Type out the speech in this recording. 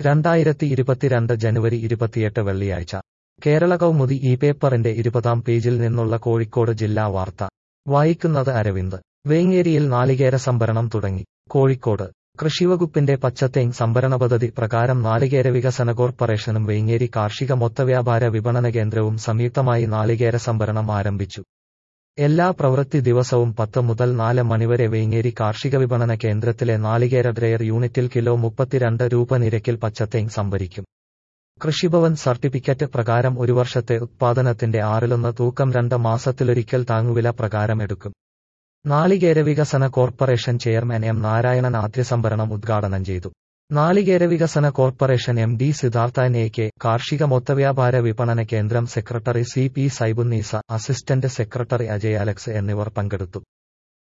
രണ്ടായിരത്തി ഇരുപത്തിരണ്ട് ജനുവരി ഇരുപത്തിയെട്ട് വെള്ളിയാഴ്ച കേരള കൗമുദി ഈ പേപ്പറിന്റെ ഇരുപതാം പേജിൽ നിന്നുള്ള കോഴിക്കോട് ജില്ലാ വാർത്ത വായിക്കുന്നത് അരവിന്ദ് വേങ്ങേരിയിൽ നാളികേര സംഭരണം തുടങ്ങി കോഴിക്കോട് കൃഷിവകുപ്പിന്റെ പച്ചത്തേങ് സംഭരണ പദ്ധതി പ്രകാരം നാളികേര വികസന കോർപ്പറേഷനും വേങ്ങേരി കാർഷിക മൊത്തവ്യാപാര വിപണന കേന്ദ്രവും സംയുക്തമായി നാളികേര സംഭരണം ആരംഭിച്ചു എല്ലാ പ്രവൃത്തി ദിവസവും പത്ത് മുതൽ നാല് മണിവരെ വേങ്ങേരി കാർഷിക വിപണന കേന്ദ്രത്തിലെ നാളികേര ഡ്രയർ യൂണിറ്റിൽ കിലോ മുപ്പത്തിരണ്ട് രൂപ നിരക്കിൽ പച്ചത്തേങ് സംഭരിക്കും കൃഷിഭവൻ സർട്ടിഫിക്കറ്റ് പ്രകാരം ഒരു വർഷത്തെ ഉത്പാദനത്തിന്റെ ആറിലൊന്ന് തൂക്കം രണ്ട് മാസത്തിലൊരിക്കൽ താങ്ങുവില പ്രകാരം എടുക്കും നാളികേര വികസന കോർപ്പറേഷൻ ചെയർമാൻ എം നാരായണൻ ആദ്യ സംഭരണം ഉദ്ഘാടനം ചെയ്തു നാളികേര വികസന corporation M D Siddharthan A K കാർഷിക മൊത്തവ്യാപാര വിപണന കേന്ദ്രം secretary C P Saibunneesa assistant secretary Ajay Alex എന്നിവർ പങ്കെടുത്തു